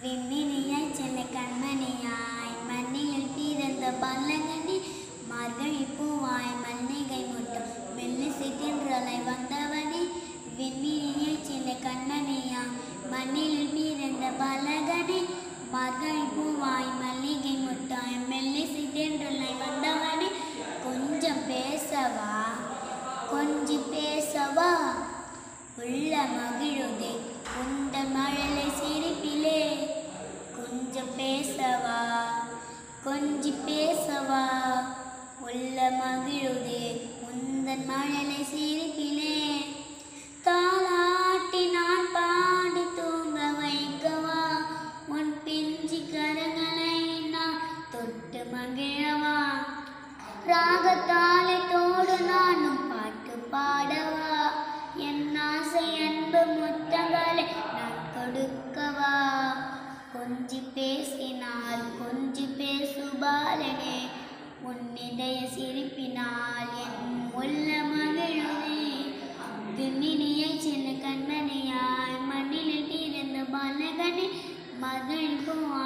விண்ணினியாய் செல்ல கண்மணியாய் மண்ணில் பிறந்த பல்லகனி மார்கழி பூவாய் மல்லிகை முட்டம் மெல்லிசை தின்றலை வந்தவனே விண்ணினியாய் செல்ல கண்மணியாய் மண்ணில் பிறந்த பல்லகனி மார்கழி பூவாய் மல்லிகை முட்டாய் மெல்லிசை தின்றலை வந்தவனே கொஞ்சம் பேசவா கொஞ்சி பேசவா உள்ள மகிழுதே உந்த மழலை சிரிப்பிலே கொஞ்சம் பேசவா கொஞ்சி பேசவா உள்ள மகிழுதே உந்தன் மழலை சிரிப்பிலே தாலாட்டி நான் பாடி தூங்க வைக்கவா உன் பிஞ்சி கரங்களை நான் தொட்டு மகிழவா ராகத்தாளத்தோடு நானும் பாட்டு பாடவா என் ஆசை அன்பு முத்தங்களை நான் கொடுக்கவா கொஞ்சி பேசினால் கொஞ்சி பேசுபாலனே உன் இதய சிரிப்பினால் என் உள்ள மகிழுதே விண்ணினியை சின்ன கண்மணியாய் மண்ணில் பிறந்த பாலகனே மகிழ்வும்